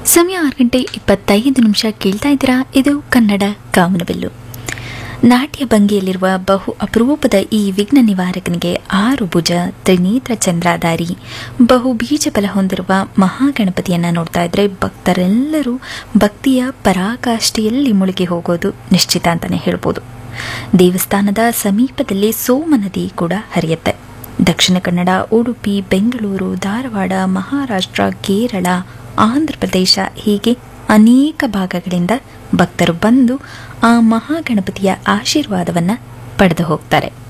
ಸಮಯ ಆರು ಗಂಟೆ ಇಪ್ಪತ್ತೈದು ನಿಮಿಷ ಕೇಳ್ತಾ ಇದ್ದೀರಾ ಇದು ಕನ್ನಡ ಕಾಮನಬಿಲ್ಲು ನಾಟ್ಯ ಭಂಗಿಯಲ್ಲಿರುವ ಬಹು ಅಪರೂಪದ ಈ ವಿಘ್ನ ನಿವಾರಕನಿಗೆ ಆರು ಭುಜ ತ್ರಿನೇತ್ರ ಚಂದ್ರಾಧಾರಿ ಬಹು ಬೀಜ ಬಲ ಹೊಂದಿರುವ ಮಹಾಗಣಪತಿಯನ್ನ ನೋಡ್ತಾ ಇದ್ರೆ ಭಕ್ತರೆಲ್ಲರೂ ಭಕ್ತಿಯ ಪರಾಕಾಷ್ಠೆಯಲ್ಲಿ ಮುಳುಗಿ ಹೋಗೋದು ನಿಶ್ಚಿತ ಅಂತಾನೆ ಹೇಳ್ಬೋದು ದೇವಸ್ಥಾನದ ಸಮೀಪದಲ್ಲಿ ಸೋಮ ನದಿ ಕೂಡ ಹರಿಯುತ್ತೆ ದಕ್ಷಿಣ ಕನ್ನಡ ಉಡುಪಿ ಬೆಂಗಳೂರು ಧಾರವಾಡ ಮಹಾರಾಷ್ಟ್ರ ಕೇರಳ ಆಂಧ್ರ ಪ್ರದೇಶ ಹೀಗೆ ಅನೇಕ ಭಾಗಗಳಿಂದ ಭಕ್ತರು ಬಂದು ಆ ಮಹಾಗಣಪತಿಯ ಆಶೀರ್ವಾದವನ್ನ ಪಡೆದು ಹೋಗ್ತಾರೆ